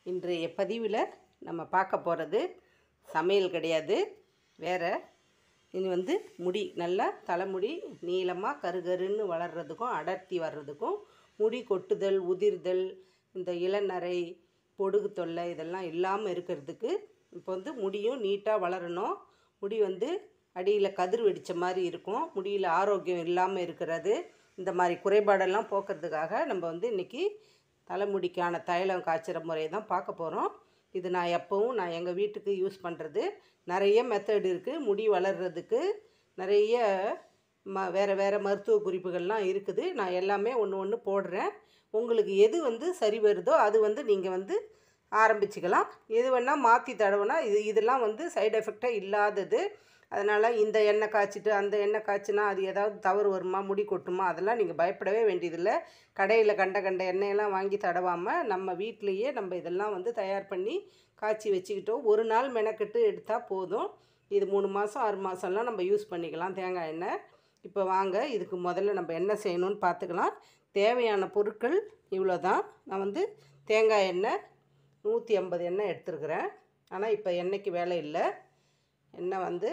இன்றைய பதிவில் நம்ம பார்க்க போகிறது சமையல் கிடையாது வேறு இது வந்து முடி நல்லா தலைமுடி நீளமாக கருகருன்னு வளர்கிறதுக்கும் அடர்த்தி வர்றதுக்கும் முடி கொட்டுதல் உதிர்தல் இந்த இளநரை பொடுகு தொல்லை இதெல்லாம் இல்லாமல் இருக்கிறதுக்கு இப்போ வந்து முடியும் நீட்டாக வளரணும் முடி வந்து அடியில் கதிர் வெடித்த மாதிரி இருக்கும் முடியில் ஆரோக்கியம் இல்லாமல் இருக்கிறது இந்த மாதிரி குறைபாடெல்லாம் போக்குறதுக்காக நம்ம வந்து இன்றைக்கி தலைமுடிக்கான தைலம் காய்ச்சிற முறையை தான் பார்க்க போகிறோம் இது நான் எப்போவும் நான் எங்கள் வீட்டுக்கு யூஸ் பண்ணுறது நிறைய மெத்தட் இருக்குது முடி வளர்கிறதுக்கு நிறைய ம வேறு வேறு மருத்துவ குறிப்புகள்லாம் இருக்குது நான் எல்லாமே ஒன்று ஒன்று போடுறேன் உங்களுக்கு எது வந்து சரி வருதோ அது வந்து நீங்கள் வந்து ஆரம்பிச்சுக்கலாம் எது வேணால் மாற்றி தடவைனா இது இதெல்லாம் வந்து சைடு எஃபெக்டே இல்லாதது அதனால் இந்த எண்ணெய் காய்ச்சிட்டு அந்த எண்ணெய் காய்ச்சினா அது ஏதாவது தவறு வருமா முடி கொட்டுமா அதெல்லாம் நீங்கள் பயப்படவே வேண்டியதில்லை கடையில் கண்ட கண்ட எண்ணெயெல்லாம் வாங்கி தடவாமல் நம்ம வீட்டிலையே நம்ம இதெல்லாம் வந்து தயார் பண்ணி காய்ச்சி வச்சுக்கிட்டோம் ஒரு நாள் மெனக்கெட்டு எடுத்தால் போதும் இது மூணு மாதம் ஆறு மாதம்லாம் நம்ம யூஸ் பண்ணிக்கலாம் தேங்காய் எண்ணெய் இப்போ வாங்க இதுக்கு முதல்ல நம்ம என்ன செய்யணும்னு பார்த்துக்கலாம் தேவையான பொருட்கள் இவ்வளோ தான் நான் வந்து தேங்காய் எண்ணெய் நூற்றி ஐம்பது எண்ணெய் எடுத்துருக்குறேன் ஆனால் இப்போ எண்ணெய்க்கு வேலை இல்லை எண்ணெய் வந்து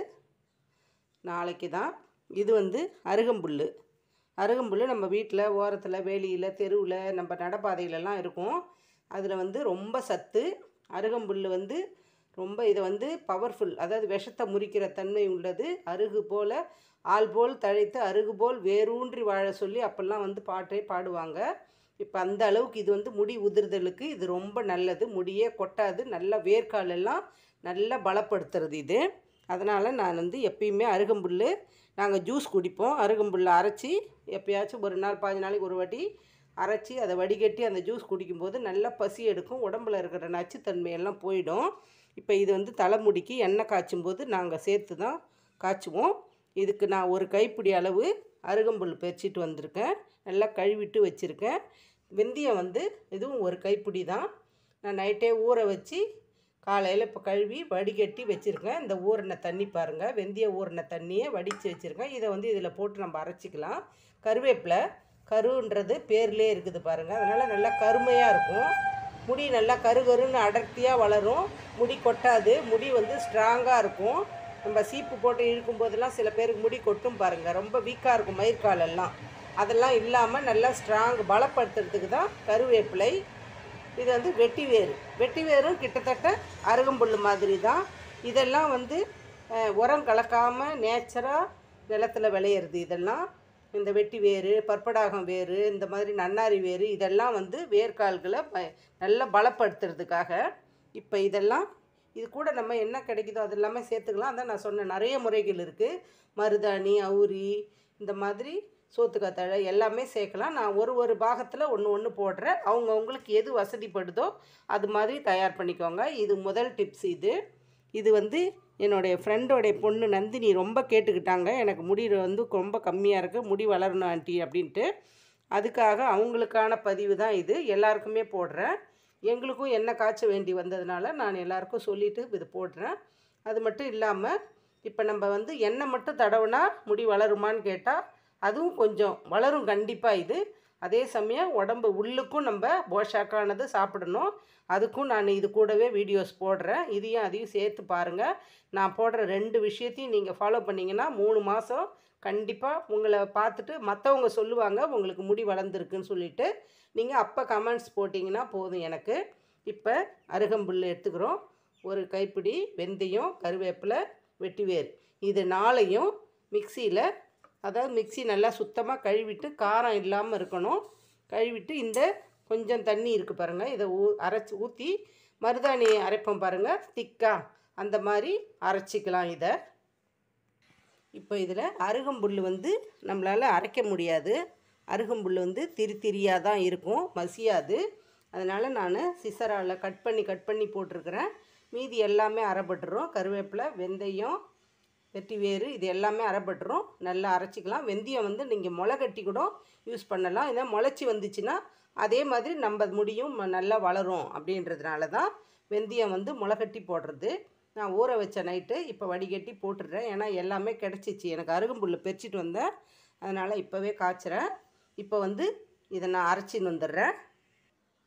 நாளைக்கு தான் இது வந்து அருகம்புல் அருகம்புல் நம்ம வீட்டில் ஓரத்தில் வேலியில் தெருவில் நம்ம நடைபாதையிலலாம் இருக்கும் அதில் வந்து ரொம்ப சத்து அருகம்புல் வந்து ரொம்ப இதை வந்து பவர்ஃபுல் அதாவது விஷத்தை முறிக்கிற தன்மை உள்ளது அருகு போல் ஆள் போல் தழைத்து அருகு போல் வேரூன்றி வாழ சொல்லி அப்போல்லாம் வந்து பாட்டே பாடுவாங்க இப்போ அந்த அளவுக்கு இது வந்து முடி உதிர்தலுக்கு இது ரொம்ப நல்லது முடியே கொட்டாது நல்ல வேர்க்கால் எல்லாம் நல்லா பலப்படுத்துறது இது அதனால் நான் வந்து எப்பயுமே அருகம்புல் நாங்கள் ஜூஸ் குடிப்போம் அருகம்புல்லை அரைச்சி எப்பயாச்சும் ஒரு நாள் பாஞ்சு நாளைக்கு ஒரு வாட்டி அரைச்சி அதை வடிகட்டி அந்த ஜூஸ் குடிக்கும்போது நல்லா பசி எடுக்கும் உடம்புல இருக்கிற நச்சுத்தன்மையெல்லாம் போயிடும் இப்போ இது வந்து தலைமுடிக்கு எண்ணெய் காய்ச்சும் போது நாங்கள் சேர்த்து தான் காய்ச்சுவோம் இதுக்கு நான் ஒரு கைப்பிடி அளவு அருகம்புல் பறிச்சிட்டு வந்திருக்கேன் நல்லா கழுவிட்டு வச்சுருக்கேன் வெந்தயம் வந்து இதுவும் ஒரு கைப்பிடி தான் நான் நைட்டே ஊற வச்சு காலையில் இப்போ கழுவி வடிகட்டி வச்சுருக்கேன் இந்த ஊறின தண்ணி பாருங்கள் வெந்தய ஊறின தண்ணியை வடித்து வச்சுருக்கேன் இதை வந்து இதில் போட்டு நம்ம அரைச்சிக்கலாம் கருவேப்பிலை கருன்றது பேர்லேயே இருக்குது பாருங்கள் அதனால் நல்லா கருமையாக இருக்கும் முடி நல்லா கருகருன்னு அடர்த்தியாக வளரும் முடி கொட்டாது முடி வந்து ஸ்ட்ராங்காக இருக்கும் நம்ம சீப்பு போட்டு இழுக்கும் போதெல்லாம் சில பேருக்கு முடி கொட்டும் பாருங்கள் ரொம்ப வீக்காக இருக்கும் மயிர்காலெல்லாம் அதெல்லாம் இல்லாமல் நல்லா ஸ்ட்ராங் பலப்படுத்துறதுக்கு தான் கருவேப்பிலை இது வந்து வெட்டி வேறு வெட்டி வேரும் கிட்டத்தட்ட அருகம்புல் மாதிரி தான் இதெல்லாம் வந்து அஹ், உரம் கலக்காமல் நேச்சராக நிலத்தில் விளையிறது இதெல்லாம் இந்த வெட்டி வேறு பற்படாகம் வேறு இந்த மாதிரி நன்னாரி வேறு இதெல்லாம் வந்து வேர்க்கால்களை ப நல்லா பலப்படுத்துறதுக்காக இப்போ இதெல்லாம் இது கூட நம்ம என்ன கிடைக்குதோ அது எல்லாமே சேர்த்துக்கலாம் அதான் நான் சொன்னேன் நிறைய முறைகள் இருக்குது மருதாணி அவுரி இந்த மாதிரி சோத்துக்கத்தழை எல்லாமே சேர்க்கலாம் நான் ஒரு ஒரு பாகத்தில் ஒன்று ஒன்று போடுறேன் அவங்கவுங்களுக்கு எது வசதிப்படுதோ அது மாதிரி தயார் பண்ணிக்கோங்க இது முதல் டிப்ஸ் இது இது வந்து என்னுடைய ஃப்ரெண்டோடைய பொண்ணு நந்தினி ரொம்ப கேட்டுக்கிட்டாங்க எனக்கு முடி வந்து ரொம்ப கம்மியாக இருக்குது முடி வளரணும் ஆண்டி அப்படின்ட்டு அதுக்காக அவங்களுக்கான பதிவு தான் இது எல்லாருக்குமே போடுறேன் எங்களுக்கும் எண்ணெய் காய்ச்ச வேண்டி வந்ததுனால நான் எல்லாருக்கும் சொல்லிவிட்டு இது போடுறேன் அது மட்டும் இல்லாமல் இப்போ நம்ம வந்து எண்ணெய் மட்டும் தடவுனா முடி வளருமான்னு கேட்டால் அதுவும் கொஞ்சம் வளரும் கண்டிப்பாக இது அதே சமயம் உடம்பு உள்ளுக்கும் நம்ம போஷாக்கானது சாப்பிடணும் அதுக்கும் நான் இது கூடவே வீடியோஸ் போடுறேன் இதையும் அதையும் சேர்த்து பாருங்கள் நான் போடுற ரெண்டு விஷயத்தையும் நீங்கள் ஃபாலோ பண்ணிங்கன்னா மூணு மாதம் கண்டிப்பாக உங்களை பார்த்துட்டு மற்றவங்க சொல்லுவாங்க உங்களுக்கு முடி வளர்ந்துருக்குன்னு சொல்லிட்டு நீங்கள் அப்போ கமெண்ட்ஸ் போட்டிங்கன்னா போதும் எனக்கு இப்போ அருகம்புல் எடுத்துக்கிறோம் ஒரு கைப்பிடி வெந்தயம் கருவேப்பிலை வெட்டிவேர் இது நாளையும் மிக்சியில் அதாவது மிக்ஸி நல்லா சுத்தமாக கழுவிட்டு காரம் இல்லாமல் இருக்கணும் கழுவிட்டு இந்த கொஞ்சம் தண்ணி இருக்குது பாருங்கள் இதை ஊ அரைச்சி ஊற்றி மருதாணி அரைப்போம் பாருங்கள் திக்காக அந்த மாதிரி அரைச்சிக்கலாம் இதை இப்போ இதில் அருகம்புல் வந்து நம்மளால் அரைக்க முடியாது அருகம்புல் வந்து திரி திரியாக தான் இருக்கும் மசியாது அதனால் நான் சிசரால் கட் பண்ணி கட் பண்ணி போட்டிருக்கிறேன் மீதி எல்லாமே அரைப்பட்டுரும் கருவேப்பிலை வெந்தயம் வெட்டி வேறு இது எல்லாமே அரைப்பட்டுரும் நல்லா அரைச்சிக்கலாம் வெந்தயம் வந்து நீங்கள் முளை கட்டி கூட யூஸ் பண்ணலாம் இதை முளைச்சி வந்துச்சுன்னா அதே மாதிரி நம்ம முடியும் ம- நல்லா வளரும் அப்படின்றதுனால தான் வெந்தயம் வந்து முளை கட்டி போடுறது நான் ஊற வச்ச நைட்டு இப்போ வடிகட்டி போட்டுடுறேன் ஏன்னா எல்லாமே கிடச்சிச்சு எனக்கு அருகம்புல் பறிச்சிட்டு வந்தேன் அதனால் இப்போவே காய்ச்சுறேன் இப்போ வந்து இதை நான் அரைச்சின்னு வந்துடுறேன்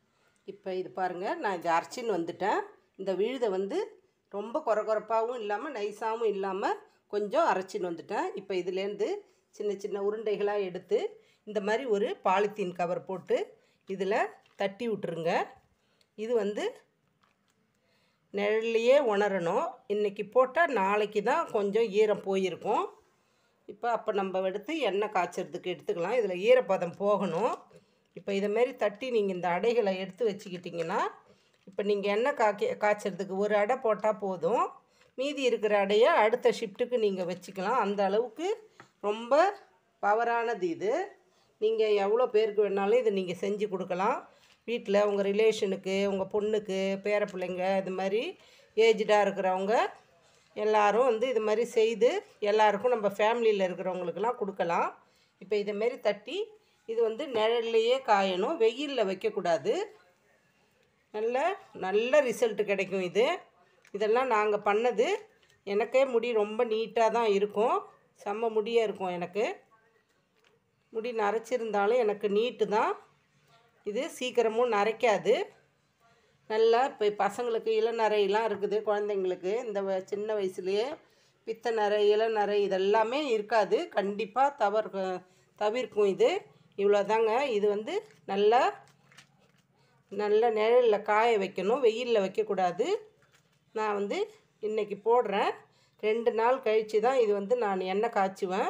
இப்போ இது பாருங்கள் நான் இது அரைச்சின்னு வந்துட்டேன் இந்த விழுதை வந்து ரொம்ப குறை குறைப்பாகவும் இல்லாமல் நைஸாகவும் இல்லாமல் கொஞ்சம் அரைச்சின்னு வந்துட்டேன் இப்போ இதுலேருந்து சின்ன சின்ன உருண்டைகளாக எடுத்து இந்த மாதிரி ஒரு பாலித்தீன் கவர் போட்டு இதில் தட்டி விட்டுருங்க இது வந்து நிழல்லையே உணரணும் இன்றைக்கி போட்டால் நாளைக்கு தான் கொஞ்சம் ஈரம் போயிருக்கும் இப்போ அப்போ நம்ம எடுத்து எண்ணெய் காய்ச்சறதுக்கு எடுத்துக்கலாம் இதில் ஈரப்பதம் போகணும் இப்போ இதை மாரி தட்டி நீங்கள் இந்த அடைகளை எடுத்து வச்சுக்கிட்டிங்கன்னா இப்போ நீங்கள் எண்ணெய் காய்க்க காய்ச்சறதுக்கு ஒரு அடை போட்டால் போதும் மீதி இருக்கிற அடையை அடுத்த ஷிஃப்ட்டுக்கு நீங்கள் வச்சுக்கலாம் அந்த அளவுக்கு ரொம்ப பவரானது இது நீங்கள் எவ்வளோ பேருக்கு வேணாலும் இதை நீங்கள் செஞ்சு கொடுக்கலாம் வீட்டில் உங்கள் ரிலேஷனுக்கு உங்கள் பொண்ணுக்கு பேர பிள்ளைங்க இது மாதிரி ஏஜ்டாக இருக்கிறவங்க எல்லாரும் வந்து இது மாதிரி செய்து எல்லாருக்கும் நம்ம ஃபேமிலியில் இருக்கிறவங்களுக்கெல்லாம் கொடுக்கலாம் இப்போ இதை மாரி தட்டி இது வந்து நிழல்லையே காயணும் வெயிலில் வைக்கக்கூடாது நல்ல நல்ல ரிசல்ட் கிடைக்கும் இது இதெல்லாம் நாங்கள் பண்ணது எனக்கே முடி ரொம்ப நீட்டாக தான் இருக்கும் செம்ம முடியாக இருக்கும் எனக்கு முடி நரைச்சிருந்தாலும் எனக்கு நீட்டு தான் இது சீக்கிரமும் நரைக்காது நல்லா இப்போ பசங்களுக்கு இளநரையெல்லாம் இருக்குது குழந்தைங்களுக்கு இந்த வ- சின்ன வயசுலேயே பித்த நரை இளநரை இதெல்லாமே இருக்காது கண்டிப்பாக தவிர தவிர்க்கும் இது இவ்வளோதாங்க இது வந்து நல்லா நல்ல நிழலில் காய வைக்கணும் வெயிலில் வைக்கக்கூடாது நான் வந்து இன்றைக்கி போடுறேன் ரெண்டு நாள் கழித்து தான் இது வந்து நான் எண்ணெய் காய்ச்சுவேன்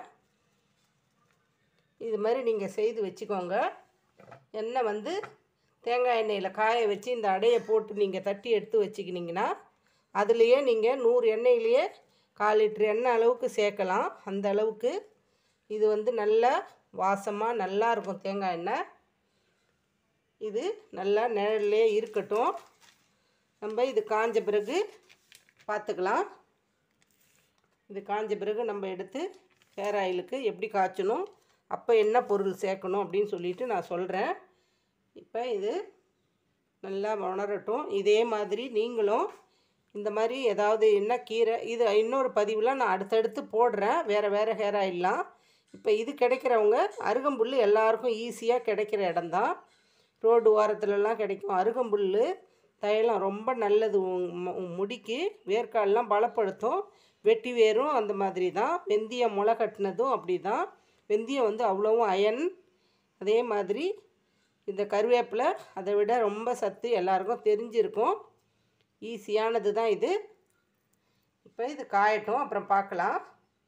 இது மாதிரி நீங்கள் செய்து வச்சுக்கோங்க எண்ணெய் வந்து தேங்காய் எண்ணெயில் காய வச்சு இந்த அடையை போட்டு நீங்கள் தட்டி எடுத்து வச்சுக்கினீங்கன்னா அதுலேயே நீங்கள் நூறு எண்ணெயிலேயே கால் லிட்டர் எண்ணெய் அளவுக்கு சேர்க்கலாம் அந்த அளவுக்கு இது வந்து நல்லா வாசமாக நல்லா இருக்கும் தேங்காய் எண்ணெய் இது நல்லா நிழல்லே இருக்கட்டும் நம்ம இது காஞ்ச பிறகு பார்த்துக்கலாம் இது காஞ்ச பிறகு நம்ம எடுத்து ஹேர் ஆயிலுக்கு எப்படி காய்ச்சணும் அப்போ என்ன பொருள் சேர்க்கணும் அப்படின்னு சொல்லிட்டு நான் சொல்கிறேன் இப்போ இது நல்லா உணரட்டும் இதே மாதிரி நீங்களும் இந்த மாதிரி ஏதாவது என்ன கீரை இது இன்னொரு பதிவில் நான் அடுத்தடுத்து போடுறேன் வேறு வேறு ஹேர் ஆயிலெலாம் இப்போ இது கிடைக்கிறவங்க அருகம்புல் எல்லாருக்கும் ஈஸியாக கிடைக்கிற இடம்தான் ரோடு ஓரத்துலலாம் கிடைக்கும் அருகம்புல் தைலம் ரொம்ப நல்லது உம் மு- உம் முடிக்கு வேர்க்கால்லாம் பலப்படுத்தும் வெட்டி வேரும் அந்த மாதிரி தான் வெந்தயம் முளை கட்டினதும் அப்படி தான் வெந்தயம் வந்து அவ்வளவும் அயன் அதே மாதிரி இந்த கருவேப்பிலை அதை விட ரொம்ப சத்து எல்லாருக்கும் தெரிஞ்சிருக்கும் ஈஸியானது தான் இது இப்போ இது காயட்டும் அப்புறம் பார்க்கலாம்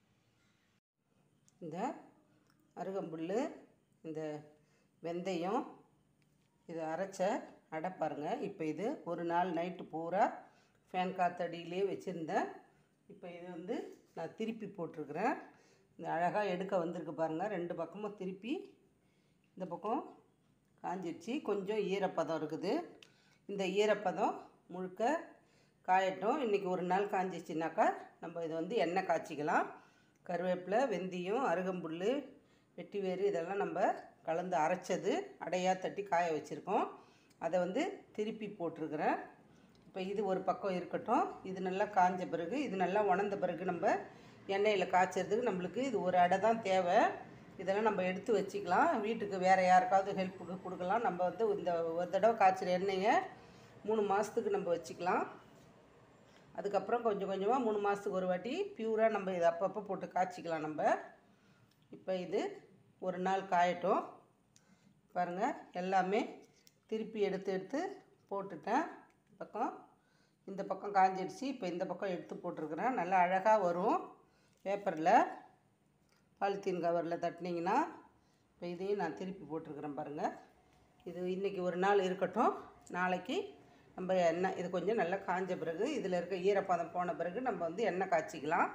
இந்த அருகம்புல் இந்த வெந்தயம் இது அரைச்ச அடை பாருங்க இப்போ இது ஒரு நாள் நைட்டு பூரா ஃபேன் காத்தடியிலே வச்சுருந்தேன் இப்போ இது வந்து நான் திருப்பி போட்டிருக்கிறேன் இந்த அழகாக எடுக்க வந்திருக்கு பாருங்கள் ரெண்டு பக்கமும் திருப்பி இந்த பக்கம் காஞ்சிடுச்சு கொஞ்சம் ஈரப்பதம் இருக்குது இந்த ஈரப்பதம் முழுக்க காயட்டும் இன்றைக்கி ஒரு நாள் காஞ்சிச்சுனாக்கா நம்ம இதை வந்து எண்ணெய் காய்ச்சிக்கலாம் கருவேப்பிலை வெந்தயம் அருகம்புல் வெட்டிவேறு இதெல்லாம் நம்ம கலந்து அரைச்சது அடையாக தட்டி காய வச்சுருக்கோம் அதை வந்து திருப்பி போட்டிருக்கிறேன் இப்போ இது ஒரு பக்கம் இருக்கட்டும் இது நல்லா காஞ்ச பிறகு இது நல்லா உணர்ந்த பிறகு நம்ம எண்ணெயில் காய்ச்சறதுக்கு நம்மளுக்கு இது ஒரு அடை தான் தேவை இதெல்லாம் நம்ம எடுத்து வச்சுக்கலாம் வீட்டுக்கு வேறு யாருக்காவது ஹெல்ப்புக்கு கொடுக்கலாம் நம்ம வந்து இந்த ஒரு தடவை காய்ச்சிற எண்ணெயை மூணு மாதத்துக்கு நம்ம வச்சுக்கலாம் அதுக்கப்புறம் கொஞ்சம் கொஞ்சமாக மூணு மாதத்துக்கு ஒரு வாட்டி பியூராக நம்ம இதை அப்பப்போ போட்டு காய்ச்சிக்கலாம் நம்ம இப்போ இது ஒரு நாள் காயட்டும் பாருங்கள் எல்லாமே திருப்பி எடுத்து எடுத்து போட்டுட்டேன் பக்கம் இந்த பக்கம் காஞ்சிடுச்சு இப்போ இந்த பக்கம் எடுத்து போட்டிருக்கிறேன் நல்லா அழகாக வரும் பேப்பரில் பாலித்தீன் கவரில் தட்டினீங்கன்னா இப்போ இதையும் நான் திருப்பி போட்டிருக்கிறேன் பாருங்கள் இது இன்றைக்கி ஒரு நாள் இருக்கட்டும் நாளைக்கு நம்ம எண்ணெய் இது கொஞ்சம் நல்லா காஞ்ச பிறகு இதில் இருக்க ஈரப்பதம் போன பிறகு நம்ம வந்து எண்ணெய் காய்ச்சிக்கலாம்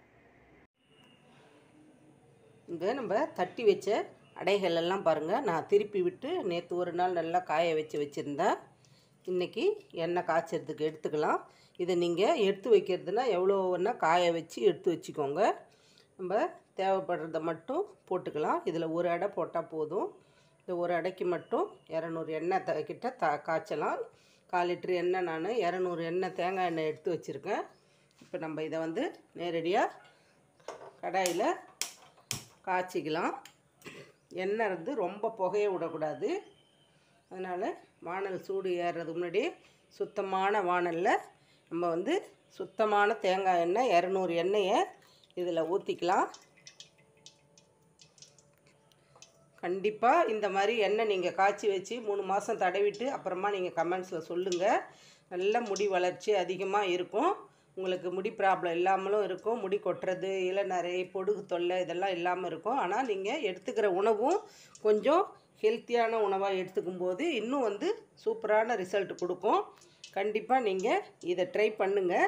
இங்கே நம்ம தட்டி வச்ச அடைகள் எல்லாம் பாருங்கள் நான் திருப்பி விட்டு நேற்று ஒரு நாள் நல்லா காய வச்சு வச்சுருந்தேன் இன்றைக்கி எண்ணெய் காய்ச்சறதுக்கு எடுத்துக்கலாம் இதை நீங்கள் எடுத்து வைக்கிறதுனா எவ்வளோ வேணால் காய வச்சு எடுத்து வச்சுக்கோங்க நம்ம தேவைப்படுறத மட்டும் போட்டுக்கலாம் இதில் ஒரு அடை போட்டால் போதும் இந்த ஒரு அடைக்கு மட்டும் இரநூறு எண்ணெய் த கிட்ட த காய்ச்சலாம் கால் லிட்டர் எண்ணெய் நான் இரநூறு எண்ணெய் தேங்காய் எண்ணெய் எடுத்து வச்சுருக்கேன் இப்போ நம்ம இதை வந்து நேரடியாக கடாயில் காய்ச்சிக்கலாம் எண்ணெய் வந்து ரொம்ப புகைய விடக்கூடாது அதனால் வானல் சூடு ஏறுறதுக்கு முன்னாடி சுத்தமான வானலில் நம்ம வந்து சுத்தமான தேங்காய் எண்ணெய் இரநூறு எண்ணெயை இதில் ஊற்றிக்கலாம் கண்டிப்பாக இந்த மாதிரி எண்ணெய் நீங்கள் காய்ச்சி வச்சு மூணு மாதம் தடவிட்டு அப்புறமா நீங்கள் கமெண்ட்ஸில் சொல்லுங்கள் நல்ல முடி வளர்ச்சி அதிகமாக இருக்கும் உங்களுக்கு முடி ப்ராப்ளம் இல்லாமலும் இருக்கும் முடி கொட்டுறது இளநரை பொடுகு தொல்லை இதெல்லாம் இல்லாமல் இருக்கும் ஆனால் நீங்கள் எடுத்துக்கிற உணவும் கொஞ்சம் ஹெல்த்தியான உணவாக எடுத்துக்கும் போது இன்னும் வந்து சூப்பரான ரிசல்ட் கொடுக்கும் கண்டிப்பாக நீங்கள் இதை ட்ரை பண்ணுங்கள்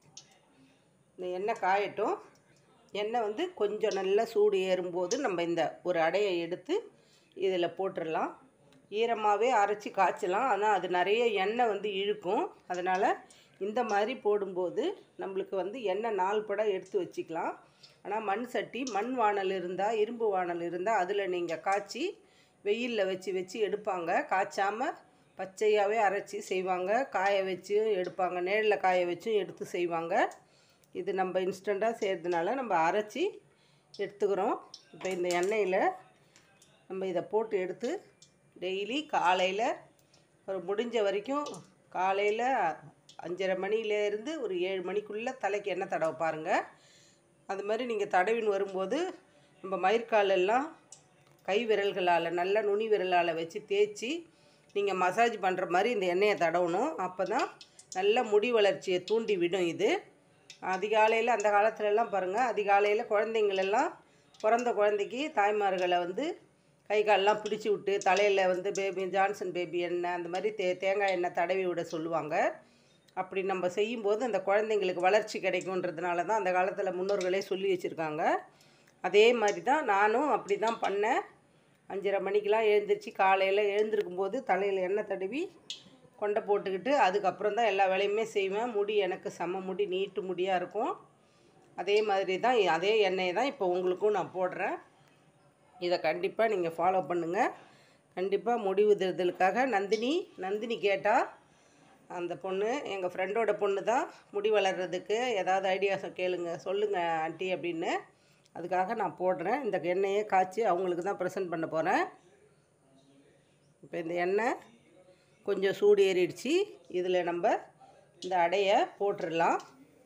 இந்த எண்ணெய் காயட்டும் எண்ணெய் வந்து கொஞ்சம் நல்லா சூடு ஏறும்போது நம்ம இந்த ஒரு அடையை எடுத்து இதில் போட்டுடலாம் ஈரமாகவே அரைச்சி காய்ச்சலாம் ஆனால் அது நிறைய எண்ணெய் வந்து இழுக்கும் அதனால் இந்த மாதிரி போடும்போது நம்மளுக்கு வந்து எண்ணெய் நாள் பட எடுத்து வச்சுக்கலாம் ஆனால் மண் சட்டி மண் வானல் இருந்தால் இரும்பு வானல் இருந்தால் அதில் நீங்கள் காய்ச்சி வெயிலில் வச்சு வச்சு எடுப்பாங்க காய்ச்சாமல் பச்சையாகவே அரைச்சி செய்வாங்க காய வச்சு எடுப்பாங்க நேரில் காய வச்சும் எடுத்து செய்வாங்க இது நம்ம இன்ஸ்டண்ட்டாக செய்கிறதுனால நம்ம அரைச்சி எடுத்துக்கிறோம் இப்போ இந்த எண்ணெயில் நம்ம இதை போட்டு எடுத்து டெய்லி காலையில் ஒரு முடிஞ்ச வரைக்கும் காலையில் அஞ்சரை மணியிலேருந்து ஒரு ஏழு மணிக்குள்ளே தலைக்கு எண்ணெய் தடவை பாருங்கள் அது மாதிரி நீங்கள் தடவின்னு வரும்போது நம்ம மயிர்காலெல்லாம் கை விரல்களால் நல்ல நுனி விரலால் வச்சு தேய்ச்சி நீங்கள் மசாஜ் பண்ணுற மாதிரி இந்த எண்ணெயை தடவணும் அப்போ தான் நல்ல முடி வளர்ச்சியை தூண்டி விடும் இது அதிகாலையில் அந்த காலத்துலலாம் பாருங்கள் அதிகாலையில் குழந்தைங்களெல்லாம் பிறந்த குழந்தைக்கு தாய்மார்களை வந்து கை காலெலாம் பிடிச்சி விட்டு தலையில் வந்து பேபி ஜான்சன் பேபி எண்ணெய் அந்த மாதிரி தே தேங்காய் எண்ணெய் தடவி விட சொல்லுவாங்க அப்படி நம்ம செய்யும்போது அந்த குழந்தைங்களுக்கு வளர்ச்சி கிடைக்குன்றதுனால தான் அந்த காலத்தில் முன்னோர்களே சொல்லி வச்சுருக்காங்க அதே மாதிரி தான் நானும் அப்படி தான் பண்ணேன் அஞ்சரை மணிக்கெலாம் எழுந்திரிச்சு காலையில் எழுந்திருக்கும் போது தலையில் எண்ணெய் தடவி கொண்டை போட்டுக்கிட்டு அதுக்கப்புறம் தான் எல்லா வேலையுமே செய்வேன் முடி எனக்கு செம்ம முடி நீட்டு முடியாக இருக்கும் அதே மாதிரி தான் அதே எண்ணெயை தான் இப்போ உங்களுக்கும் நான் போடுறேன் இதை கண்டிப்பாக நீங்கள் ஃபாலோ பண்ணுங்கள் கண்டிப்பாக முடி உதிர்தலுக்காக நந்தினி நந்தினி கேட்டால் அந்த பொண்ணு எங்கள் ஃப்ரெண்டோட பொண்ணு தான் முடி வளர்கிறதுக்கு ஏதாவது ஐடியாஸை கேளுங்க சொல்லுங்கள் ஆண்டி அப்படின்னு அதுக்காக நான் போடுறேன் இந்த எண்ணெயை காய்ச்சி அவங்களுக்கு தான் ப்ரெசென்ட் பண்ண போகிறேன் இப்போ இந்த எண்ணெய் கொஞ்சம் சூடு ஏறிடுச்சு இதில் நம்ம இந்த அடையை போட்டுடலாம்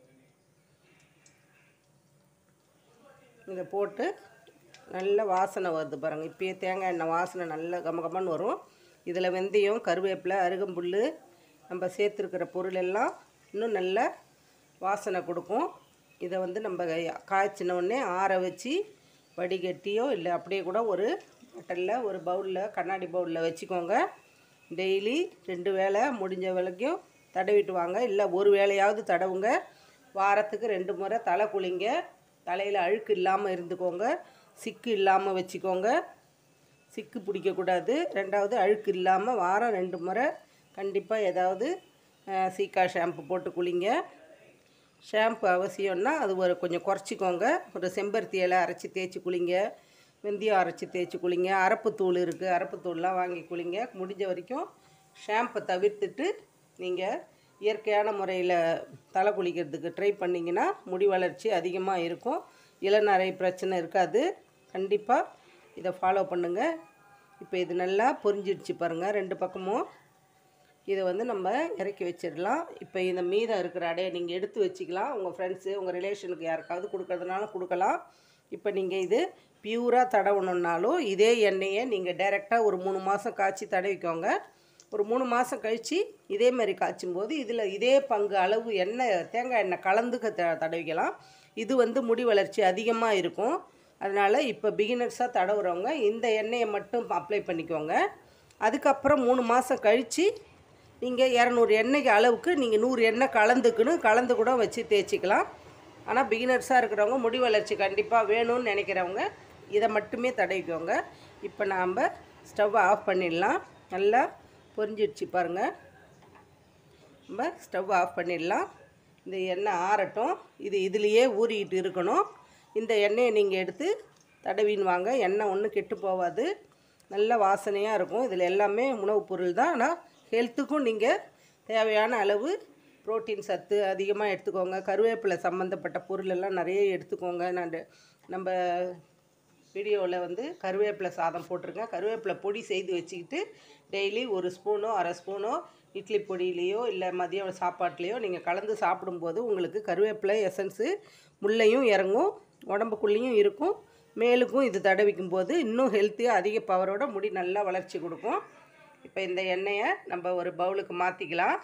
இதை போட்டு நல்ல வாசனை வருது பாருங்கள் இப்பயே தேங்காய் எண்ணெய் வாசனை நல்ல கமகமன்னு வரும் இதில் வெந்தயம் கருவேப்பிலை அருகம்புல் நம்ம சேர்த்துருக்கிற பொருள் எல்லாம் இன்னும் நல்ல வாசனை கொடுக்கும் இதை வந்து நம்ம காய்ச்சின உடனே ஆற வச்சு வடிகட்டியோ இல்லை அப்படியே கூட ஒரு பட்டலில் ஒரு பவுலில் கண்ணாடி பவுலில் வச்சுக்கோங்க டெய்லி ரெண்டு வேளை முடிஞ்ச வரைக்கும் தடவிட்டு வாங்க இல்லை ஒரு வேளையாவது தடவுங்க வாரத்துக்கு ரெண்டு முறை தலை குளிங்க தலையில் அழுக்கு இல்லாமல் இருந்துக்கோங்க சிக்கு இல்லாமல் வச்சுக்கோங்க சிக்கு பிடிக்கக்கூடாது ரெண்டாவது அழுக்கு இல்லாமல் வாரம் ரெண்டு முறை கண்டிப்பாக ஏதாவது அஹ், சீக்கா ஷாம்பு போட்டு குளிங்க ஷாம்பு அவசியம்னா அது ஒரு கொஞ்சம் குறைச்சிக்கோங்க ஒரு செம்பருத்தி இலை அரைச்சி தேய்ச்சி குளிங்க வெந்தயம் அரைச்சி தேய்ச்சி குளிங்க அரப்புத்தூள் இருக்குது அரப்புத்தூள்லாம் வாங்கி குளிங்க முடிஞ்ச வரைக்கும் ஷாம்பை தவிர்த்துட்டு நீங்கள் இயற்கையான முறையில் தலை குளிக்கிறதுக்கு ட்ரை பண்ணிங்கன்னா முடி வளர்ச்சி அதிகமாக இருக்கும் இளநரை பிரச்சனை இருக்காது கண்டிப்பாக இதை ஃபாலோ பண்ணுங்கள் இப்போ இது நல்லா பொரிஞ்சிடுச்சு பாருங்கள் ரெண்டு பக்கமும் இதை வந்து நம்ம இறக்கி வச்சிடலாம் இப்போ இந்த மீதம் இருக்கிற அடையை நீங்கள் எடுத்து வச்சுக்கலாம் உங்கள் ஃப்ரெண்ட்ஸு உங்கள் ரிலேஷனுக்கு யாருக்காவது கொடுக்கறதுனாலும் கொடுக்கலாம் இப்போ நீங்கள் இது பியூராக தடவணுன்னாலும் இதே எண்ணெயை நீங்கள் டைரெக்டாக ஒரு மூணு மாதம் காய்ச்சி தடவிக்கோங்க ஒரு மூணு மாதம் கழித்து இதே மாதிரி காய்ச்சும் போது இதில் இதே பங்கு அளவு எண்ணெய் தேங்காய் எண்ணெய் கலந்துக்க த தடவிக்கலாம் இது வந்து முடி வளர்ச்சி அதிகமாக இருக்கும் அதனால் இப்போ பிகினர்ஸாக தடவுறவங்க இந்த எண்ணெயை மட்டும் அப்ளை பண்ணிக்கோங்க அதுக்கப்புறம் மூணு மாதம் கழித்து நீங்கள் இரநூறு எண்ணெய்க்கு அளவுக்கு நீங்கள் நூறு எண்ணெய் கலந்துக்கணும் கலந்து கூட வச்சு தேய்ச்சிக்கலாம் ஆனால் பிகினர்ஸாக இருக்கிறவங்க முடி வளர்ச்சி கண்டிப்பாக வேணும்னு நினைக்கிறவங்க இதை மட்டுமே தடவிக்கோங்க இப்போ நாம் ஸ்டவ்வை ஆஃப் பண்ணிடலாம் நல்லா பொரிஞ்சிடுச்சு பாருங்கள் நம்ம ஸ்டவ் ஆஃப் பண்ணிடலாம் இந்த எண்ணெய் ஆறட்டும் இது இதுலேயே ஊறிக்கிட்டு இருக்கணும் இந்த எண்ணெயை நீங்கள் எடுத்து தடவின்னு வாங்க எண்ணெய் ஒன்றும் கெட்டு போகாது நல்ல வாசனையாக இருக்கும் இதில் எல்லாமே உணவுப் பொருள் தான் ஆனால் ஹெல்த்துக்கும் நீங்கள் தேவையான அளவு புரோட்டீன் சத்து அதிகமாக எடுத்துக்கோங்க கருவேப்பிலை சம்மந்தப்பட்ட பொருள் எல்லாம் நிறைய எடுத்துக்கோங்க நான் நம்ம வீடியோவில் வந்து கருவேப்பிலை சாதம் போட்டிருக்கேன் கருவேப்பிலை பொடி செய்து வச்சுக்கிட்டு டெய்லி ஒரு ஸ்பூனோ அரை ஸ்பூனோ இட்லி பொடியிலையோ இல்லை மதியம் சாப்பாட்லேயோ நீங்கள் கலந்து சாப்பிடும்போது உங்களுக்கு கருவேப்பிலை எசன்ஸு முள்ளையும் இறங்கும் உடம்புக்குள்ளேயும் இருக்கும் மேலுக்கும் இது தடவிக்கும் போது இன்னும் ஹெல்த்தியாக அதிக பவரோட முடி நல்லா வளர்ச்சி கொடுக்கும் இப்போ இந்த எண்ணெயை நம்ம ஒரு பவுலுக்கு மாற்றிக்கலாம்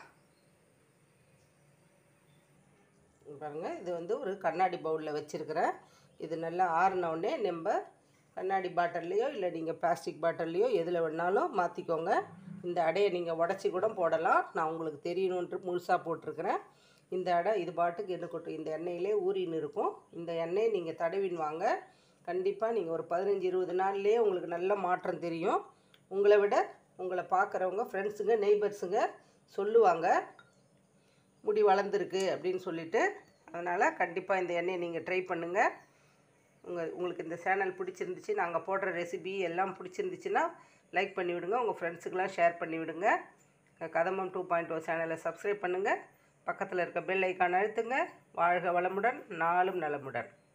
பாருங்கள் இது வந்து ஒரு கண்ணாடி பவுலில் வச்சுருக்கிறேன் இது நல்லா ஆறின உடனே நம்ம கண்ணாடி பாட்டில்லையோ இல்லை நீங்கள் பிளாஸ்டிக் பாட்டில்லையோ எதில் வேணாலும் மாற்றிக்கோங்க இந்த அடையை நீங்கள் உடச்சி கூட போடலாம் நான் உங்களுக்கு தெரியணுன்ட்டு முழுசாக போட்டிருக்கிறேன் இந்த அடை இது பாட்டுக்கு என்ன கொட்டும் இந்த எண்ணெயிலே ஊறின்னு இருக்கும் இந்த எண்ணெயை நீங்கள் தடவின்னு வாங்க கண்டிப்பாக நீங்கள் ஒரு பதினஞ்சு இருபது நாள்லேயே உங்களுக்கு நல்ல மாற்றம் தெரியும் உங்களை விட உங்களை பார்க்குறவங்க ஃப்ரெண்ட்ஸுங்க நெய்பர்ஸுங்க சொல்லுவாங்க முடி வளர்ந்துருக்கு அப்படின்னு சொல்லிட்டு அதனால் கண்டிப்பாக இந்த எண்ணெயை நீங்கள் ட்ரை பண்ணுங்கள் உங்கள் உங்களுக்கு இந்த சேனல் பிடிச்சிருந்துச்சு நாங்கள் போடுற ரெசிபி எல்லாம் பிடிச்சிருந்துச்சுன்னா லைக் பண்ணி விடுங்க உங்கள் ஃப்ரெண்ட்ஸுக்கெலாம் ஷேர் பண்ணி விடுங்க கதம்பம் டூ பாயிண்ட் ஓ சேனலை சப்ஸ்கிரைப் பண்ணுங்கள் பக்கத்தில் இருக்க பெல் ஐக்கான் அழுத்துங்க வாழ்க வளமுடன் நாளும் நலமுடன்